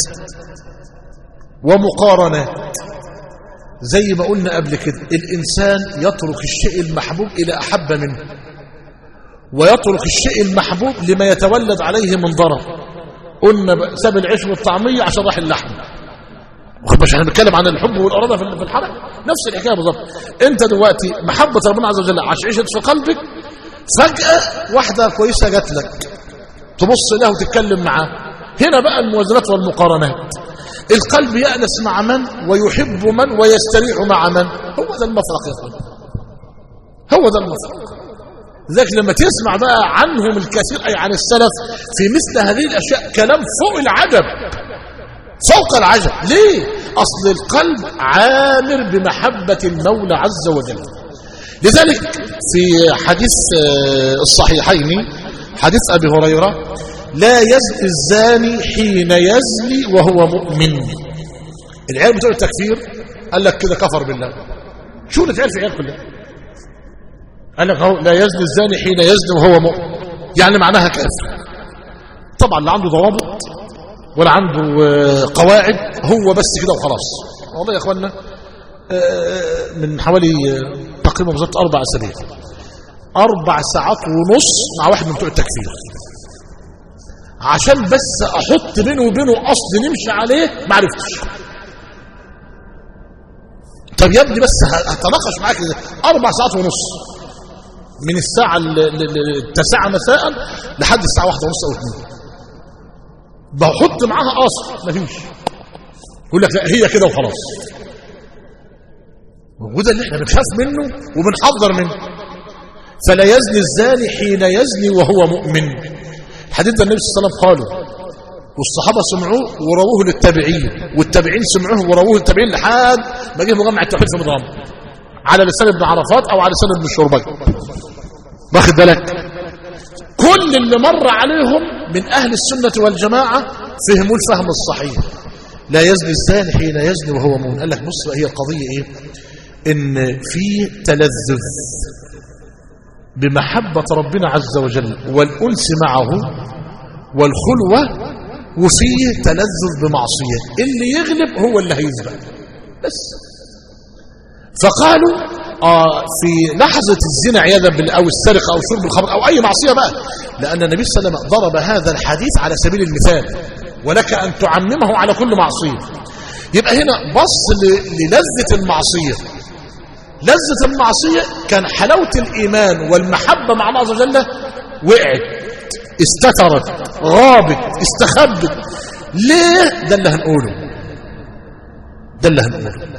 ومقارنات زي ما قلنا قبل كده الإنسان يترك الشيء المحبوب إلى أحب منه ويترك الشيء المحبوب لما يتولد عليه من ضرر قلنا ساب العيش والطعمية عشان راح اللحم مش احنا بنتكلم عن الحب والإرادة في الحرق نفس الحكاية بالظبط انت دلوقتي محبة ربنا عز وجل عشان عيشت في قلبك فجأة واحدة كويسة جات لك تبص لها وتتكلم معاه هنا بقى الموازنات والمقارنات القلب يأنس مع من ويحب من ويستريح مع من هو ده المفرق يا اخوان هو ده المفرق ذلك لما تسمع بقى عنهم الكثير أي عن السلف في مثل هذه الأشياء كلام فوق العجب فوق العجب ليه أصل القلب عامر بمحبة المولى عز وجل لذلك في حديث الصحيحين حديث أبي هريرة لا يزني الزاني حين يزني وهو مؤمن العيال بتوع التكفير قال لك كده كفر بالله شو اللي تعرف العيال كلها قال لك هو لا يزني الزاني حين يزني وهو مؤمن يعني معناها كافر طبعا لا عنده ضوابط ولا عنده قواعد هو بس كده وخلاص والله يا اخوانا من حوالي تقريبا بالظبط اربع اسابيع اربع ساعات ونص مع واحد من بتوع التكفير عشان بس احط بينه وبينه اصل نمشي عليه ما عرفتش طب يا ابني بس هتناقش معاك اربع ساعات ونص من الساعة التاسعة مساء لحد الساعة واحدة ونص او اثنين بحط معاها اصل مفيش يقول لك لا هي كده وخلاص وده اللي احنا بنخاف منه وبنحذر منه فلا يزني الزاني حين يزني وهو مؤمن الحديث ده النبي صلى الله عليه وسلم قاله والصحابة سمعوه ورووه للتابعين والتابعين سمعوه ورووه للتابعين لحد ما جه مجمع التوحيد في مضام على لسان ابن عرفات او على لسان ابن الشربج واخد بالك كل اللي مر عليهم من اهل السنة والجماعة فهموا الفهم الصحيح لا يزني الزاني حين يزني وهو مؤمن قال لك بص هي القضية ايه ان في تلذذ بمحبة ربنا عز وجل والأنس معه والخلوة وفيه تلذذ بمعصية اللي يغلب هو اللي هيسبق بس فقالوا آه في لحظة الزنا عياذا بالله أو السرقة أو شرب الخمر أو أي معصية بقى لأن النبي صلى الله عليه وسلم ضرب هذا الحديث على سبيل المثال ولك أن تعممه على كل معصية يبقى هنا بص ل- للذة المعصية لذة المعصية كان حلاوة الإيمان والمحبة مع الله عز وجل وقعت استترت غابت استخبت ليه ده اللي هنقوله ده اللي هنقوله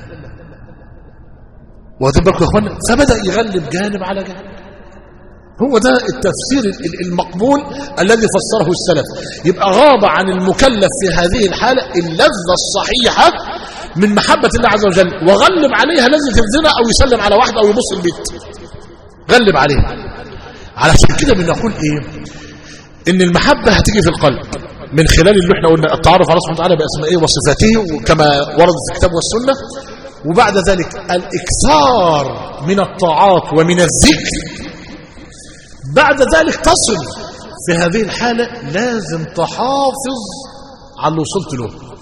واخدين بالكم يا اخوانا فبدا يغلب جانب على جانب هو ده التفسير ال- ال- المقبول الذي فسره السلف يبقى غاب عن المكلف في هذه الحالة اللذة الصحيحة من محبة الله عز وجل وغلب عليها لذة الزنا أو يسلم على واحدة أو يبص البيت غلب عليها علشان كده بنقول إيه إن المحبة هتيجي في القلب من خلال اللي احنا قلنا التعرف على سبحانه وتعالى بأسمائه وصفاته وكما ورد في الكتاب والسنة وبعد ذلك الإكثار من الطاعات ومن الذكر بعد ذلك تصل في هذه الحالة لازم تحافظ على اللي وصلت له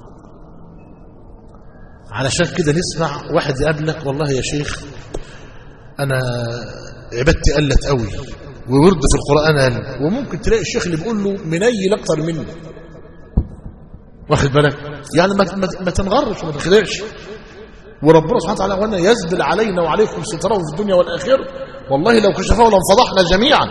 علشان كده نسمع واحد يقابلك والله يا شيخ أنا عبادتي قلت قوي وورد في القرآن قل وممكن تلاقي الشيخ اللي بيقول له منيل أكتر منه واخد بالك يعني ما, ما, ما تنغرش وما تخدعش وربنا سبحانه وتعالى وانا يزبل علينا وعليكم ستره في الدنيا والآخرة والله لو كشفه لانفضحنا جميعا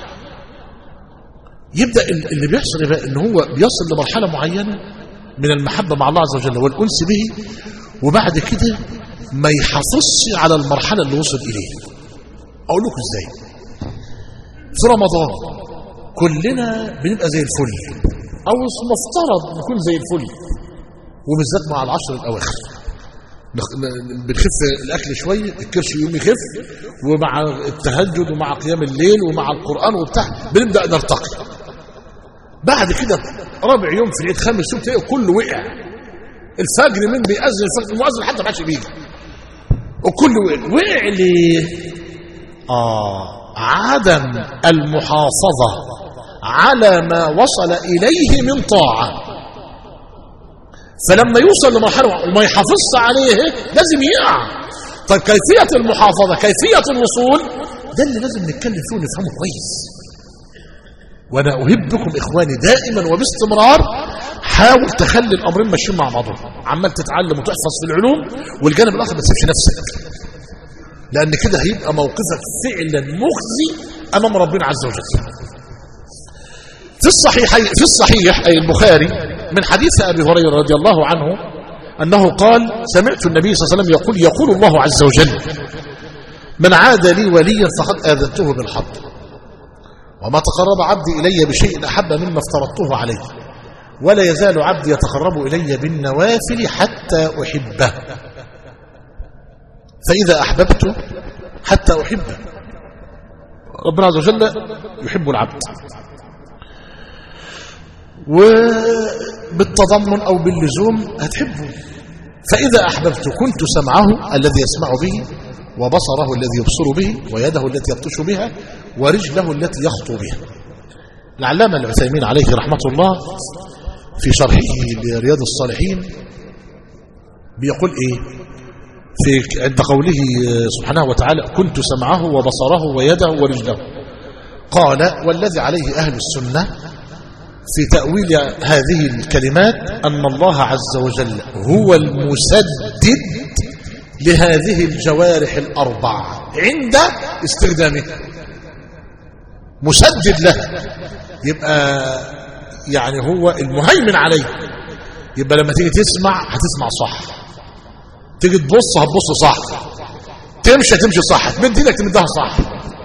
يبدأ ال- اللي بيحصل إيه بقى ان هو بيصل لمرحلة معينة من المحبة مع الله عز وجل والأنس به وبعد كده ما يحافظش على المرحلة اللي وصل إليه أقول لكم إزاي في رمضان كلنا بنبقى زي الفل أو مفترض نكون زي الفل وبالذات مع العشر الأواخر نخ- ن- بنخف الأكل شوية الكرش يوم يخف ومع التهجد ومع قيام الليل ومع القرآن وبتاع بنبدأ نرتقي بعد كده رابع يوم في العيد خامس يوم تلاقي كله وقع الفجر من بيأذن الفجر المؤذن حتى ما عادش بيجي وكله وقع وقع ليه؟ آه عدم المحافظة على ما وصل إليه من طاعة فلما يوصل لمرحلة وما يحافظش عليه لازم يقع طيب كيفية المحافظة كيفية الوصول ده اللي لازم نتكلم فيه ونفهمه كويس وانا اهبكم اخواني دائما وباستمرار حاول تخلي الامرين ماشيين مع بعضهم عمال تتعلم وتحفظ في العلوم والجانب الاخر ما تسيبش نفسك لان كده هيبقى موقفك فعلا مخزي امام ربنا عز وجل في الصحيح في الصحيح اي البخاري من حديث ابي هريره رضي الله عنه انه قال سمعت النبي صلى الله عليه وسلم يقول يقول الله عز وجل من عاد لي وليا فقد اذنته بالحق وما تقرب عبدي إلي بشيء أحب مما افترضته عليه ولا يزال عبدي يتقرب إلي بالنوافل حتى أحبه فإذا أحببته حتى أحبه ربنا عز وجل يحب العبد وبالتضمن أو باللزوم هتحبه فإذا أحببت كنت سمعه الذي يسمع به وبصره الذي يبصر به ويده التي يبطش بها ورجله التي يخطو بها العلامة العثيمين عليه رحمة الله في شرحه لرياض الصالحين بيقول ايه في عند قوله سبحانه وتعالى كنت سمعه وبصره ويده ورجله قال والذي عليه أهل السنة في تأويل هذه الكلمات أن الله عز وجل هو المسدد لهذه الجوارح الأربع عند استخدامها مسدد له يبقى يعني هو المهيمن عليه يبقى لما تيجي تسمع هتسمع صح تيجي تبص هتبص صح تمشي تمشي صح تمد ايدك تمدها صح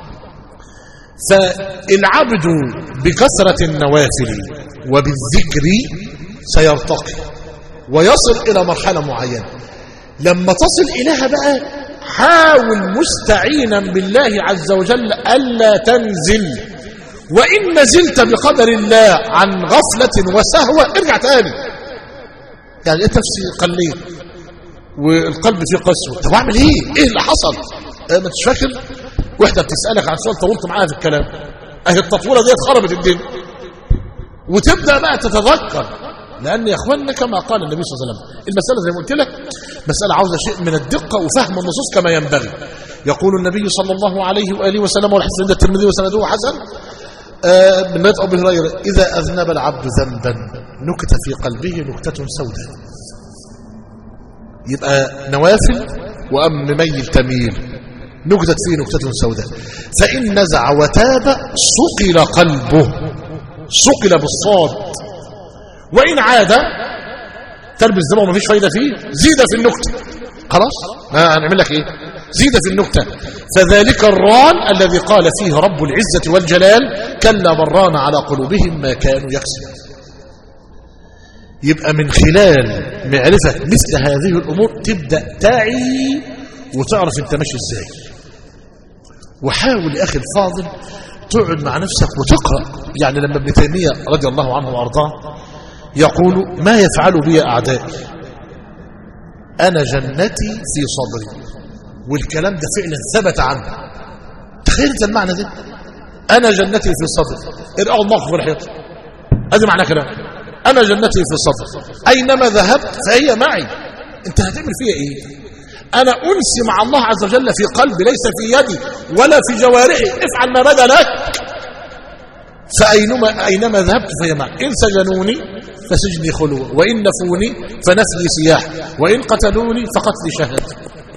فالعبد بكثرة النوافل وبالذكر سيرتقي ويصل إلى مرحلة معينة لما تصل إليها بقى حاول مستعينا بالله عز وجل ألا تنزل وإن نزلت بقدر الله عن غفلة وسهوة ارجع تاني يعني انت نفسي قليل والقلب فيه قسوة طب اعمل ايه ايه اللي حصل اه ما انتش فاكر واحدة بتسألك عن سؤال طولت معاها في الكلام اهي التطويلة دي خربت الدنيا وتبدأ بقى تتذكر لأن يا أخواننا كما قال النبي صلى الله عليه وسلم المسألة زي ما قلت لك مسألة عاوزة شيء من الدقة وفهم النصوص كما ينبغي يقول النبي صلى الله عليه وآله وسلم والحسن عند الترمذي وسنده حسن آه من رواية أبي هريرة إذا أذنب العبد ذنبا نكت في قلبه نكتة سوداء يبقى نوافل وأم مميل تميل نكتت فيه نكتة سوداء فإن نزع وتاب صقل قلبه صقل بالصاد وإن عاد تلبس دمه ومفيش فايدة فيه زيد في النكتة خلاص ما هنعمل لك ايه زيد في النكتة فذلك الران الذي قال فيه رب العزة والجلال كلا بران على قلوبهم ما كانوا يكسبون يبقى من خلال معرفة مثل هذه الأمور تبدأ تعي وتعرف انت ماشي ازاي وحاول يا أخي الفاضل تقعد مع نفسك وتقرأ يعني لما ابن تيمية رضي الله عنه وأرضاه يقول ما يفعل بي أعدائي أنا جنتي في صدري والكلام ده فعلا ثبت عنه تخيل انت المعنى ده أنا جنتي في صدري ارقعوا الموقف في الحيط هذا معنى كلام أنا جنتي في صدري أينما ذهبت فهي معي أنت هتعمل فيها إيه أنا أنسي مع الله عز وجل في قلبي ليس في يدي ولا في جوارحي افعل ما بدا لك فأينما أينما ذهبت فهي معي إن سجنوني فسجني خلوة وإن نفوني فنفلي سياح وإن قتلوني فقتلي شهادة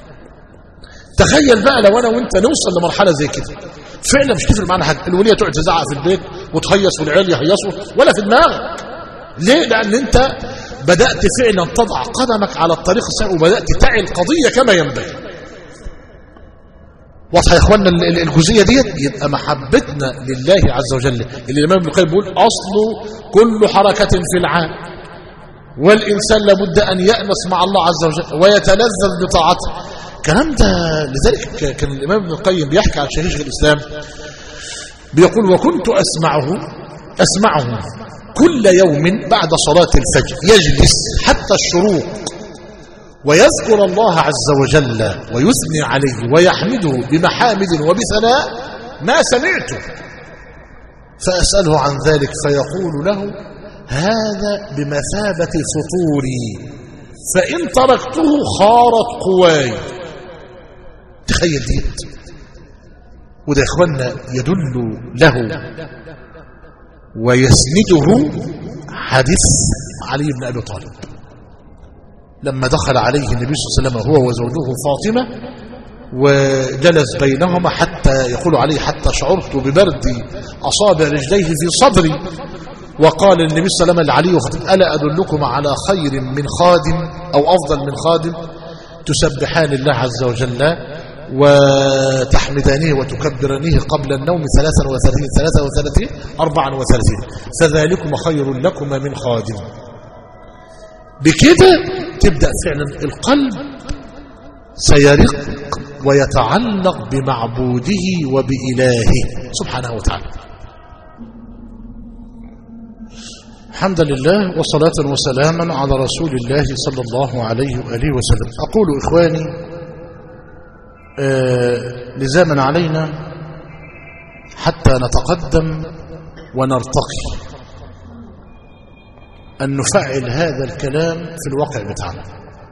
تخيل بقى لو أنا وإنت نوصل لمرحلة زي كده فعلا مش تفرق معنا حاجة الولية تقعد تزعق في البيت وتهيص والعيال يهيصوا ولا في دماغك ليه لأن أنت بدأت فعلا تضع قدمك على الطريق الصحيح وبدأت تعي القضية كما ينبغي واضحه يا اخوانا الجزئيه ديت يبقى محبتنا لله عز وجل اللي الامام ابن القيم بيقول اصل كل حركه في العام والانسان لابد ان يانس مع الله عز وجل ويتلذذ بطاعته الكلام ده لذلك كان الامام ابن القيم بيحكي عن شيخ الاسلام بيقول وكنت اسمعه اسمعه كل يوم بعد صلاه الفجر يجلس حتى الشروق ويذكر الله عز وجل ويثني عليه ويحمده بمحامد وبثناء ما سمعته فأسأله عن ذلك فيقول له هذا بمثابة فطوري فإن تركته خارت قواي تخيل ديت وده يا اخوانا يدل له ويسنده حديث علي بن أبي طالب لما دخل عليه النبي صلى الله عليه وسلم هو وزوجه فاطمة وجلس بينهما حتى يقول عليه حتى شعرت ببرد أصابع رجليه في صدري وقال النبي صلى الله عليه وسلم لعلي وخطيب ألا أدلكم على خير من خادم أو أفضل من خادم تسبحان الله عز وجل وتحمدانه وتكبرانه قبل النوم ثلاثا وثلاثين ثلاثة وثلاثين أربعا وثلاثين فذلكم خير لكما من خادم بكده تبدأ فعلا القلب سيرق ويتعلق بمعبوده وبإلهه سبحانه وتعالى الحمد لله وصلاة وسلاما على رسول الله صلى الله عليه وآله وسلم أقول إخواني آه لزاما علينا حتى نتقدم ونرتقي أن نفعل هذا الكلام في الواقع بتاعنا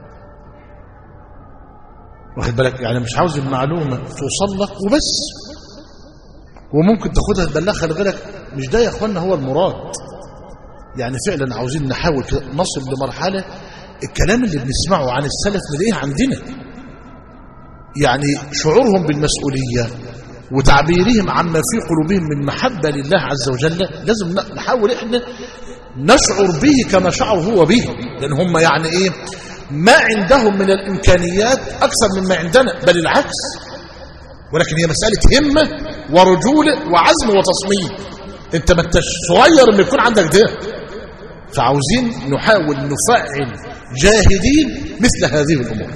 واخد بالك يعني مش عاوز المعلومة توصل لك وبس وممكن تاخدها تبلغها لغيرك مش ده يا اخوانا هو المراد يعني فعلا عاوزين نحاول نصل لمرحلة الكلام اللي بنسمعه عن السلف نلاقيه عندنا يعني شعورهم بالمسؤولية وتعبيرهم عما في قلوبهم من محبة لله عز وجل لازم نحاول احنا نشعر به كما شعر هو به لأن هم يعني إيه ما عندهم من الإمكانيات أكثر مما عندنا بل العكس ولكن هي مسألة همة ورجولة وعزم وتصميم انت ما انتش صغير ان يكون عندك ده فعاوزين نحاول نفعل جاهدين مثل هذه الأمور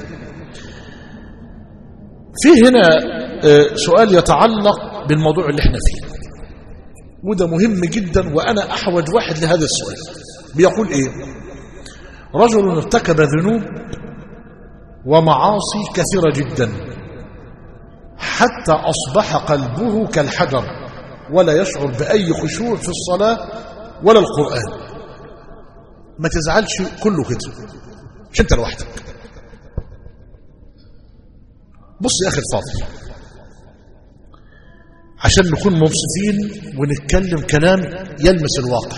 في هنا سؤال يتعلق بالموضوع اللي احنا فيه وده مهم جدا وأنا أحوج واحد لهذا السؤال بيقول إيه رجل ارتكب ذنوب ومعاصي كثيرة جدا حتى أصبح قلبه كالحجر ولا يشعر بأي خشوع في الصلاة ولا القرآن ما تزعلش كله كده مش انت لوحدك بص يا اخي الفاضل عشان نكون منصفين ونتكلم كلام يلمس الواقع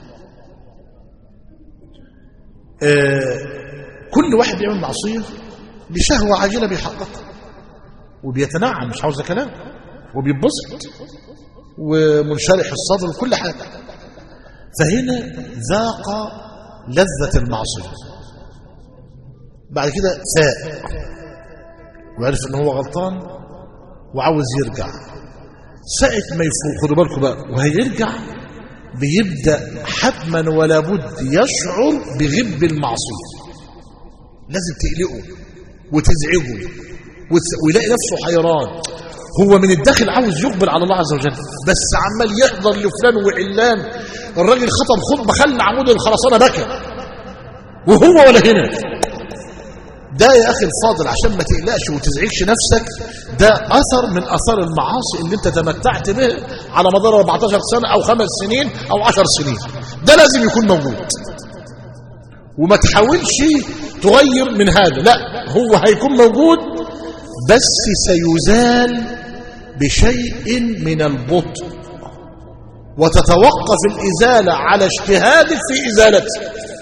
آه كل واحد بيعمل معصيه لشهوه عاجله بيحققها وبيتنعم مش عاوز كلام وبيتبسط ومنشرح الصدر وكل حاجه فهنا ذاق لذة المعصية بعد كده فاق وعرف ان هو غلطان وعاوز يرجع ساعة ما يفوق خدوا بالكم بقى وهيرجع بيبدأ حتما ولا بد يشعر بغب المعصية لازم تقلقه وتزعجه ويلاقي نفسه حيران هو من الداخل عاوز يقبل على الله عز وجل بس عمال يحضر لفلان وعلان الراجل خطب خطبه خلى عمود الخرسانه بكى وهو ولا هنا ده يا اخي الفاضل عشان ما تقلقش وتزعجش نفسك ده اثر من اثار المعاصي اللي انت تمتعت به على مدار 14 سنه او خمس سنين او 10 سنين ده لازم يكون موجود وما تحاولش تغير من هذا لا هو هيكون موجود بس سيزال بشيء من البطء وتتوقف الإزالة على اجتهادك في إزالته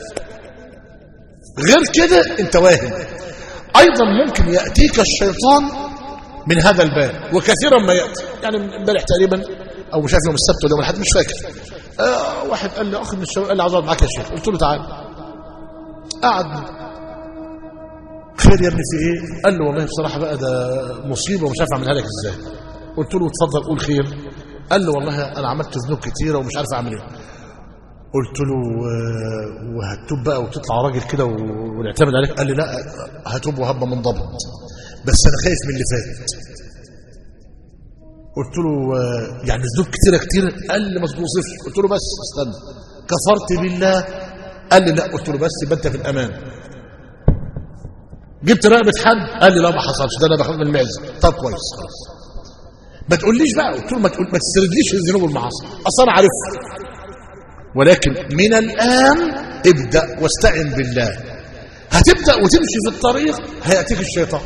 غير كده انت واهم أيضا ممكن يأتيك الشيطان من هذا الباب وكثيرا ما يأتي يعني امبارح تقريبا أو مش عارف يوم السبت ولا يوم الأحد مش فاكر آه واحد قال لي أخ من الشباب قال لي عاوز أقعد معاك يا شيخ قلت له تعال قعد خير يا ابني في ايه قال له والله بصراحه بقى ده مصيبه ومش عارف اعملها لك ازاي قلت له اتفضل قول خير قال له والله انا عملت ذنوب كتيره ومش عارف اعمل ايه قلت له وهتوب بقى وتطلع راجل كده ونعتمد عليك قال لي لا هتوب وهبه منضبط بس انا خايف من اللي فات قلت له يعني ذنوب كتيره كتير قال لي ما توصفش قلت له بس استنى كفرت بالله قال لي لا قلت له بس يبقى انت في الامان جبت رقبة حد قال لي لا ما حصلش ده انا بخاف من المعزة طب كويس خلاص ما تقوليش بقى قلت له ما, تقول ما تسردليش الذنوب والمعاصي اصل انا عارفها ولكن من الان ابدا واستعن بالله هتبدا وتمشي في الطريق هياتيك الشيطان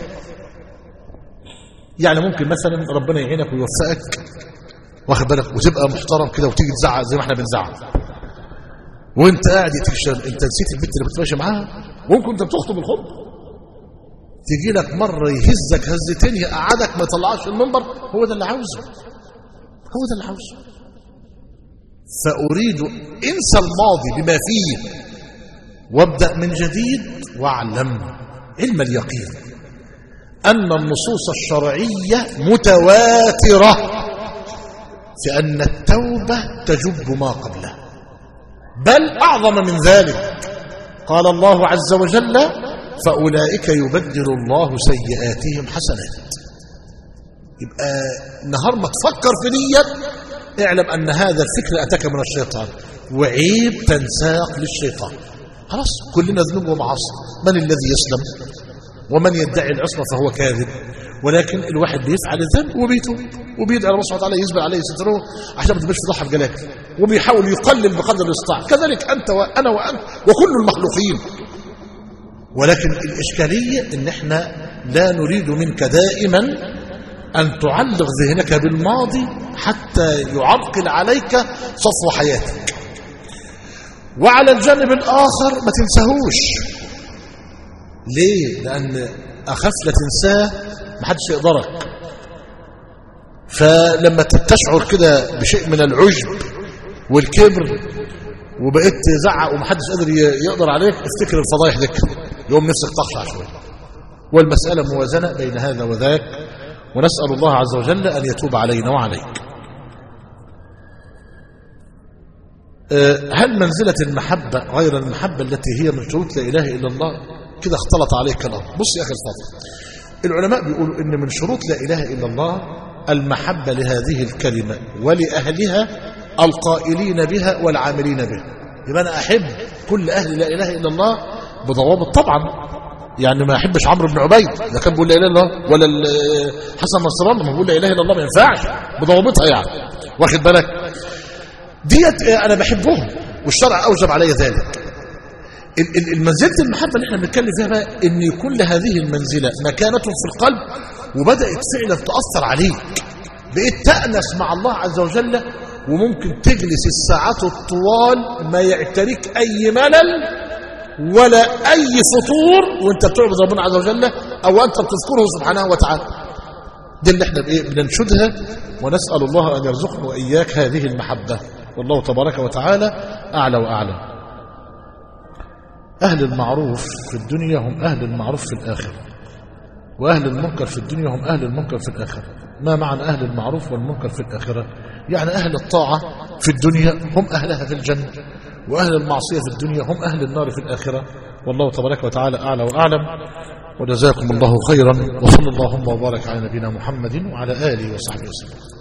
يعني ممكن مثلا ربنا يعينك ويوفقك واخد بالك وتبقى محترم كده وتيجي تزعق زي ما احنا بنزعق وانت قاعد يتيك انت نسيت البنت اللي كنت ماشي معاها وممكن انت بتخطب الخطبه تيجي لك مرة يهزك هزتين يقعدك ما يطلعش المنبر هو ده اللي عاوزه هو ده اللي عاوزه فأريد انسى الماضي بما فيه وابدأ من جديد واعلم علم اليقين أن النصوص الشرعية متواترة في أن التوبة تجب ما قبله بل أعظم من ذلك قال الله عز وجل فأولئك يبدل الله سيئاتهم حسنات يبقى نهار ما تفكر في ديت اعلم أن هذا الفكر أتاك من الشيطان وعيب تنساق للشيطان خلاص كلنا ذنوب ومعاصي من الذي يسلم ومن يدعي العصمة فهو كاذب ولكن الواحد بيفعل الذنب وبيتوب وبيدعي الله سبحانه وتعالى يسبل عليه ستره عشان ما تبقاش فضحه في جلاك وبيحاول يقلل بقدر الاستطاعه كذلك انت وانا وانت وكل المخلوقين ولكن الإشكالية إن إحنا لا نريد منك دائما أن تعلق ذهنك بالماضي حتى يعرقل عليك صفو حياتك وعلى الجانب الآخر ما تنساهوش ليه؟ لأن أخف لا تنساه ما حدش يقدرك فلما تشعر كده بشيء من العجب والكبر وبقيت تزعق ومحدش قادر يقدر عليك افتكر الفضايح دي يوم نفسك تخشع شويه والمسألة موازنة بين هذا وذاك ونسأل الله عز وجل أن يتوب علينا وعليك هل منزلة المحبة غير المحبة التي هي من شروط لا إله إلا الله كده اختلط عليك الأمر بص يا أخي الفاضل العلماء بيقولوا إن من شروط لا إله إلا الله المحبة لهذه الكلمة ولأهلها القائلين بها والعاملين بها يبقى أنا أحب كل أهل لا إله إلا الله بضوابط طبعا يعني ما أحبش عمرو بن عبيد ده كان بيقول لا إله إلا الله ولا حسن نصر الله ما بيقول لا إله إلا الله ما ينفعش بضوابطها يعني واخد بالك ديت أنا بحبهم والشرع أوجب علي ذلك ال- ال- المنزلة المحبة اللي احنا بنتكلم فيها بقى ان يكون لهذه المنزلة مكانة في القلب وبدأت فعلا تأثر عليك بقيت تأنس مع الله عز وجل وممكن تجلس الساعات الطوال ما يعتريك أي ملل ولا أي فطور وانت بتعبد ربنا عز وجل أو أنت بتذكره سبحانه وتعالى دي اللي احنا بايه بننشدها ونسأل الله أن يرزقنا وإياك هذه المحبة والله تبارك وتعالى أعلى وأعلى أهل المعروف في الدنيا هم أهل المعروف في الآخرة وأهل المنكر في الدنيا هم أهل المنكر في الآخرة ما معنى أهل المعروف والمنكر في الآخرة يعني أهل الطاعة في الدنيا هم أهلها في الجنة وأهل المعصية في الدنيا هم أهل النار في الآخرة والله تبارك وتعالى أعلى وأعلم وجزاكم الله خيرا وصلى اللهم وبارك على نبينا محمد وعلى آله وصحبه وسلم